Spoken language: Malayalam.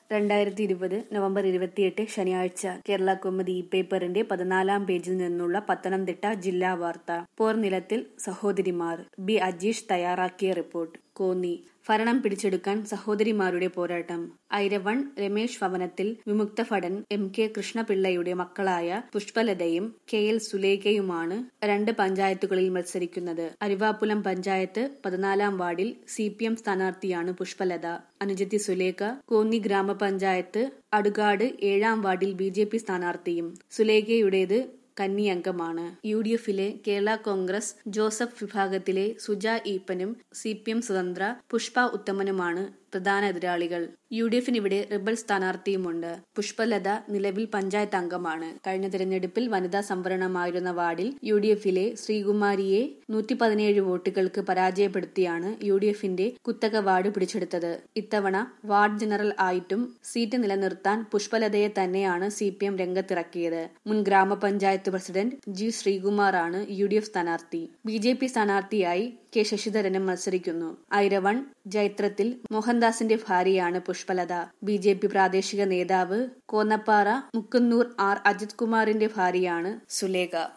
രണ്ടായിരത്തി ഇരുപത് നവംബർ ഇരുപത്തിയെട്ട് ശനിയാഴ്ച കേരള കൗമുദി ഈ പേപ്പറിന്റെ പതിനാലാം പേജിൽ നിന്നുള്ള പത്തനംതിട്ട ജില്ലാ വാർത്ത പോർനിലത്തിൽ സഹോദരിമാർ ബി അജീഷ് തയ്യാറാക്കിയ റിപ്പോർട്ട് കോന്നി ഭരണം പിടിച്ചെടുക്കാൻ സഹോദരിമാരുടെ പോരാട്ടം ഐരവൺ രമേശ് ഭവനത്തിൽ വിമുക്ത ഭടൻ എം കെ കൃഷ്ണപിള്ളയുടെ മക്കളായ പുഷ്പലതയും കെ എൽ സുലേഖയുമാണ് രണ്ട് പഞ്ചായത്തുകളിൽ മത്സരിക്കുന്നത് അരിവാപ്പുലം പഞ്ചായത്ത് പതിനാലാം വാർഡിൽ സി പി എം സ്ഥാനാർത്ഥിയാണ് പുഷ്പലത അനുജത്തി സുലേഖ കോന്നി ഗ്രാമപഞ്ചായത്ത് അടുകാട് ഏഴാം വാർഡിൽ ബി ജെ പി സ്ഥാനാർത്ഥിയും സുലേഖയുടേത് കന്നി അംഗമാണ് യു ഡി എഫിലെ കേരള കോൺഗ്രസ് ജോസഫ് വിഭാഗത്തിലെ സുജ ഈപ്പനും സി പി എം സ്വതന്ത്ര പുഷ്പ ഉത്തമനുമാണ് പ്രധാന എതിരാളികൾ യു ഡി എഫിന് ഇവിടെ റിബൽ സ്ഥാനാർത്ഥിയുമുണ്ട് പുഷ്പലത നിലവിൽ പഞ്ചായത്ത് അംഗമാണ് കഴിഞ്ഞ തിരഞ്ഞെടുപ്പിൽ വനിതാ സംവരണമായിരുന്ന വാർഡിൽ യു ഡി എഫിലെ ശ്രീകുമാരിയെ നൂറ്റി പതിനേഴ് വോട്ടുകൾക്ക് പരാജയപ്പെടുത്തിയാണ് യു ഡി എഫിന്റെ കുത്തക വാർഡ് പിടിച്ചെടുത്തത് ഇത്തവണ വാർഡ് ജനറൽ ആയിട്ടും സീറ്റ് നിലനിർത്താൻ പുഷ്പലതയെ തന്നെയാണ് സി പി എം രംഗത്തിറക്കിയത് മുൻ ഗ്രാമപഞ്ചായത്ത് പ്രസിഡന്റ് ജി ശ്രീകുമാറാണ് യു ഡി എഫ് സ്ഥാനാർത്ഥി ബി ജെ പി സ്ഥാനാർത്ഥിയായി കെ ശശിധരനും മത്സരിക്കുന്നു ഐരവൺ ജൈത്രത്തിൽ മോഹൻദാസിന്റെ ഭാര്യയാണ് പുഷ്പലത ബി ജെ പി പ്രാദേശിക നേതാവ് കോന്നപ്പാറ മുക്കുന്നൂർ ആർ അജിത് കുമാറിന്റെ ഭാര്യയാണ് സുലേഖ